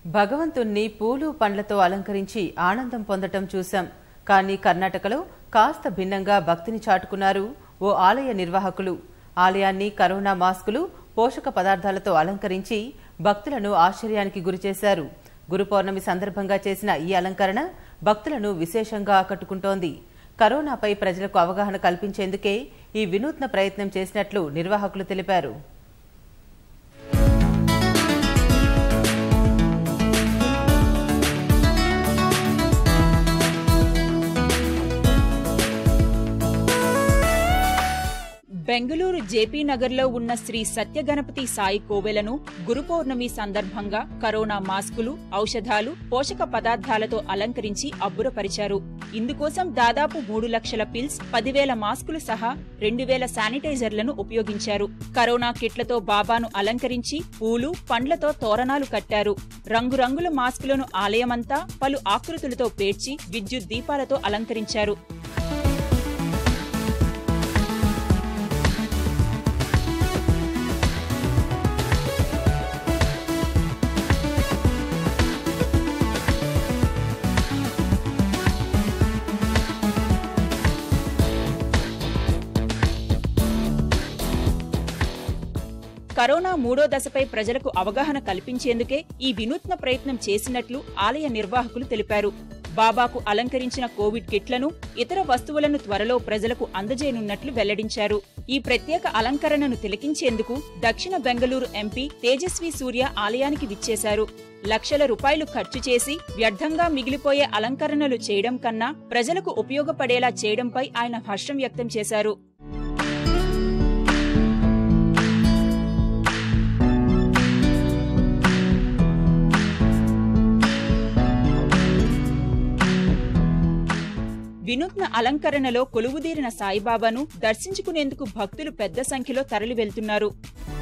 భగవంతుణ్ణి పూలు పండ్లతో అలంకరించి ఆనందం పొందటం చూశాం కానీ కర్ణాటకలో కాస్త భిన్నంగా భక్తిని చాటుకున్నారు ఓ ఆలయ నిర్వాహకులు ఆలయాన్ని కరోనా మాస్కులు పోషక పదార్థాలతో అలంకరించి భక్తులను ఆశ్చర్యానికి గురిచేశారు గురు పౌర్ణమి సందర్భంగా చేసిన ఈ అలంకరణ భక్తులను విశేషంగా ఆకట్టుకుంటోంది కరోనాపై ప్రజలకు అవగాహన కల్పించేందుకే ఈ వినూత్న ప్రయత్నం చేసినట్లు నిర్వాహకులు తెలిపారు బెంగళూరు జేపీ నగర్లో ఉన్న శ్రీ సత్యగణపతి సాయి కోవెలను గురు పౌర్ణమి సందర్భంగా కరోనా మాస్కులు ఔషధాలు పోషక పదార్థాలతో అలంకరించి అబ్బురపరిచారు ఇందుకోసం దాదాపు మూడు లక్షల పిల్స్ పదివేల మాస్కులు సహా రెండు వేల శానిటైజర్లను ఉపయోగించారు కరోనా కిట్లతో బాబాను అలంకరించి పూలు పండ్లతో తోరణాలు కట్టారు రంగురంగుల మాస్కులను ఆలయమంతా పలు ఆకృతులతో పేర్చి విద్యుత్ దీపాలతో అలంకరించారు కరోనా మూడో దశపై ప్రజలకు అవగాహన కల్పించేందుకే ఈ వినూత్న ప్రయత్నం చేసినట్లు ఆలయ నిర్వాహకులు తెలిపారు బాబాకు అలంకరించిన కోవిడ్ కిట్లను ఇతర వస్తువులను త్వరలో ప్రజలకు అందజేయనున్నట్లు వెల్లడించారు ఈ ప్రత్యేక అలంకరణను తిలకించేందుకు దక్షిణ బెంగళూరు ఎంపీ తేజస్వి సూర్య ఆలయానికి విచ్చేశారు లక్షల రూపాయలు ఖర్చు చేసి వ్యర్థంగా మిగిలిపోయే అలంకరణలు చేయడం కన్నా ప్రజలకు ఉపయోగపడేలా చేయడంపై ఆయన హర్షం వ్యక్తం చేశారు వినూత్న అలంకరణలో కొలువుదీరిన సాయిబాబాను దర్శించుకునేందుకు భక్తులు పెద్ద సంఖ్యలో తరలి వెళ్తున్నారు